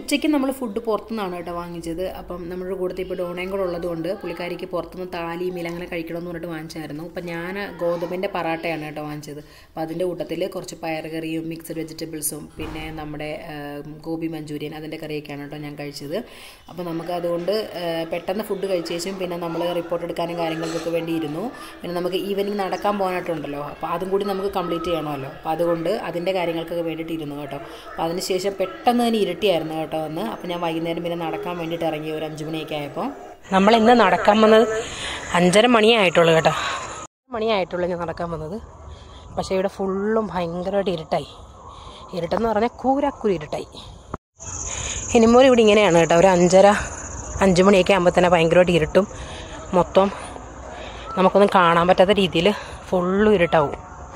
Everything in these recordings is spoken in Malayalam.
ഉച്ചയ്ക്ക് നമ്മൾ ഫുഡ് പുറത്തുനിന്നാണ് കേട്ടോ വാങ്ങിച്ചത് അപ്പം നമ്മുടെ കൂട്ടത്തിൽ ഇപ്പോൾ ഡോണയും കൂടെ ഉള്ളതുകൊണ്ട് പുള്ളിക്കാരിക്ക് പുറത്തുനിന്ന് താലി മീൽ അങ്ങനെ കഴിക്കണമെന്ന് പറഞ്ഞിട്ട് വാങ്ങിച്ചായിരുന്നു അപ്പം ഞാൻ ഗോതമ്പിൻ്റെ പറാട്ടയാണ് കേട്ടോ വാങ്ങിച്ചത് അപ്പോൾ അതിൻ്റെ കൂട്ടത്തിൽ കുറച്ച് പയറുകറിയും മിക്സഡ് വെജിറ്റബിൾസും പിന്നെ നമ്മുടെ ആ, ഗോബി മഞ്ചൂരിയൻ അതിൻ്റെ കറിയൊക്കെയാണ് കേട്ടോ ഞാൻ കഴിച്ചത് അപ്പോൾ നമുക്ക് അതുകൊണ്ട് ആ, പെട്ടെന്ന് ഫുഡ് കഴിച്ച ശേഷം പിന്നെ നമ്മൾ റിപ്പോർട്ട് എടുക്കാനും കാര്യങ്ങൾക്കൊക്കെ വേണ്ടി ഇരുന്നു പിന്നെ നമുക്ക് ഈവനിങ് നടക്കാൻ പോകാനായിട്ടുണ്ടല്ലോ അപ്പോൾ അതും കൂടി നമുക്ക് കംപ്ലീറ്റ് ചെയ്യണമല്ലോ അപ്പോൾ അതുകൊണ്ട് അതിൻ്റെ കാര്യങ്ങൾക്കൊക്കെ വേണ്ടിയിട്ട് ഇരുന്നു കേട്ടോ അപ്പോൾ അതിനുശേഷം പെട്ടെന്ന് തന്നെ ഇരുട്ടിയായിരുന്നു കേട്ടോ വന്ന് അപ്പോൾ ഞാൻ വൈകുന്നേരം പിന്നെ നടക്കാൻ വേണ്ടിയിട്ട് ഇറങ്ങി ഒരു അഞ്ച് മണിയൊക്കെ ആയപ്പോൾ നമ്മൾ ഇന്ന് നടക്കാൻ വന്നത് അഞ്ചര മണിയായിട്ടുള്ളൂ കേട്ടോ മണിയായിട്ടുള്ളൂ ഞാൻ നടക്കാൻ വന്നത് പക്ഷേ ഇവിടെ ഫുള്ളും ഭയങ്കരമായിട്ട് ഇരുട്ടായി ഇരുട്ടെന്ന് പറഞ്ഞാൽ കൂരാക്കൂരി ഇരുട്ടായി ഇനിമോൽ ഇവിടെ ഇങ്ങനെയാണ് കേട്ടോ ഒരു അഞ്ചര അഞ്ച് മണിയൊക്കെ ആകുമ്പോൾ തന്നെ ഭയങ്കരമായിട്ട് ഇരുട്ടും മൊത്തം നമുക്കൊന്നും കാണാൻ പറ്റാത്ത രീതിയിൽ ഫുള്ളും ഇരുട്ടാവും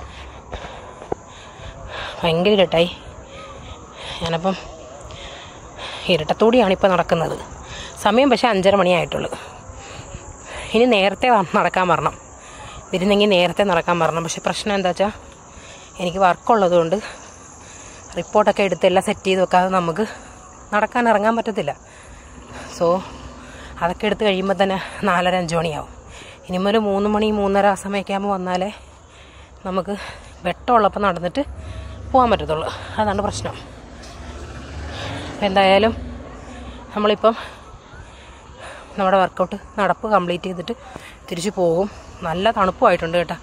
ഭയങ്കര ഇരുട്ടായി ഞാനപ്പം ഇരട്ടത്തോടെയാണ് ഇപ്പോൾ നടക്കുന്നത് സമയം പക്ഷേ അഞ്ചര മണിയായിട്ടുള്ളൂ ഇനി നേരത്തെ വ- നടക്കാൻ വരണം വരുന്നെങ്കിൽ നേരത്തെ നടക്കാൻ വരണം പക്ഷെ പ്രശ്നം എന്താ വെച്ചാൽ എനിക്ക് വർക്കുള്ളതുകൊണ്ട് റിപ്പോർട്ടൊക്കെ എടുത്ത് എല്ലാം സെറ്റ് ചെയ്ത് വെക്കാതെ നമുക്ക് നടക്കാൻ ഇറങ്ങാൻ പറ്റത്തില്ല സോ അതൊക്കെ എടുത്ത് കഴിയുമ്പോൾ തന്നെ നാലര അഞ്ച് മണിയാവും ഇനിയും ഒരു മൂന്ന് മണി മൂന്നര ആ സമയമൊക്കെ ആകുമ്പോൾ വന്നാലേ നമുക്ക് വെട്ടമുള്ളപ്പോൾ നടന്നിട്ട് പോകാൻ പറ്റത്തുള്ളൂ അതാണ് പ്രശ്നം അപ്പം എന്തായാലും നമ്മളിപ്പം നമ്മുടെ വർക്കൗട്ട് നടപ്പ് കംപ്ലീറ്റ് ചെയ്തിട്ട് തിരിച്ചു പോകും നല്ല തണുപ്പുമായിട്ടുണ്ട് കേട്ടോ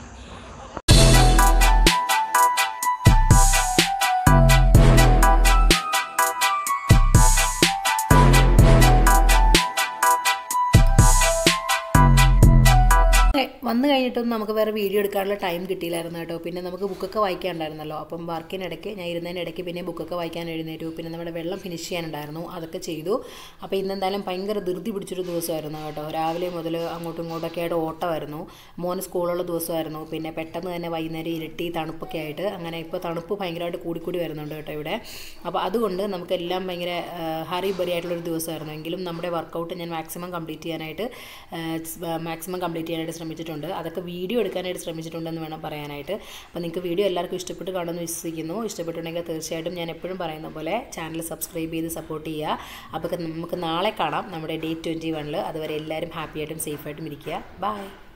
ഏ, വന്നു കഴിഞ്ഞിട്ടൊന്നും നമുക്ക് വേറെ വീഡിയോ എടുക്കാനുള്ള ടൈം കിട്ടിയില്ലായിരുന്നു കേട്ടോ പിന്നെ നമുക്ക് ബുക്കൊക്കെ വായിക്കാനുണ്ടായിരുന്നല്ലോ അപ്പം വർക്കിനിടയ്ക്ക് ഞാൻ ഇരുന്നതിനിടയ്ക്ക് പിന്നെ ബുക്കൊക്കെ വായിക്കാൻ എഴുന്നേറ്റു പിന്നെ നമ്മുടെ വെള്ളം ഫിനിഷ് ചെയ്യാനുണ്ടായിരുന്നു അതൊക്കെ ചെയ്തു അപ്പോൾ ഇന്ന് എന്തായാലും ഭയങ്കര ധൃതി പിടിച്ചൊരു ദിവസമായിരുന്നു കേട്ടോ രാവിലെ മുതൽ അങ്ങോട്ടും ഇങ്ങോട്ടൊക്കെ ആയിട്ട് ഓട്ടമായിരുന്നു മോന് സ്കൂളുള്ള ദിവസമായിരുന്നു പിന്നെ പെട്ടെന്ന് തന്നെ വൈകുന്നേരം ഇരട്ടി തണുപ്പൊക്കെ ആയിട്ട് അങ്ങനെ ഇപ്പോൾ തണുപ്പ് ഭയങ്കരമായിട്ട് കൂടിക്കൂടി വരുന്നുണ്ട് കേട്ടോ ഇവിടെ അപ്പോൾ അതുകൊണ്ട് നമുക്കെല്ലാം ഭയങ്കര ഹറി ബറി ആയിട്ടുള്ളൊരു ദിവസമായിരുന്നു എങ്കിലും നമ്മുടെ വർക്കൗട്ട് ഞാൻ മാക്സിമം കംപ്ലീറ്റ് ചെയ്യാനായിട്ട് മാക്സിമം കംപ്ലീറ്റ് ചെയ്യാനായിട്ട് ശ്രമിച്ചിട്ടുണ്ട് അതൊക്കെ വീഡിയോ എടുക്കാനായിട്ട് ശ്രമിച്ചിട്ടുണ്ടെന്ന് വേണം പറയാനായിട്ട് അപ്പോൾ നിങ്ങൾക്ക് വീഡിയോ എല്ലാവർക്കും ഇഷ്ടപ്പെട്ട് കാണുമെന്ന് വിശ്വസിക്കുന്നു ഇഷ്ടപ്പെട്ടുണ്ടെങ്കിൽ തീർച്ചയായിട്ടും ഞാൻ എപ്പോഴും പറയുന്ന പോലെ ചാനൽ സബ്സ്ക്രൈബ് ചെയ്ത് സപ്പോർട്ട് ചെയ്യുക അപ്പോൾ നമുക്ക് നാളെ കാണാം നമ്മുടെ ഡേ ട്വൻറ്റി വണ്ണിൽ അതുവരെ എല്ലാവരും ഹാപ്പി ആയിട്ടും സേഫ് ആയിട്ടും ഇരിക്കുക ബൈ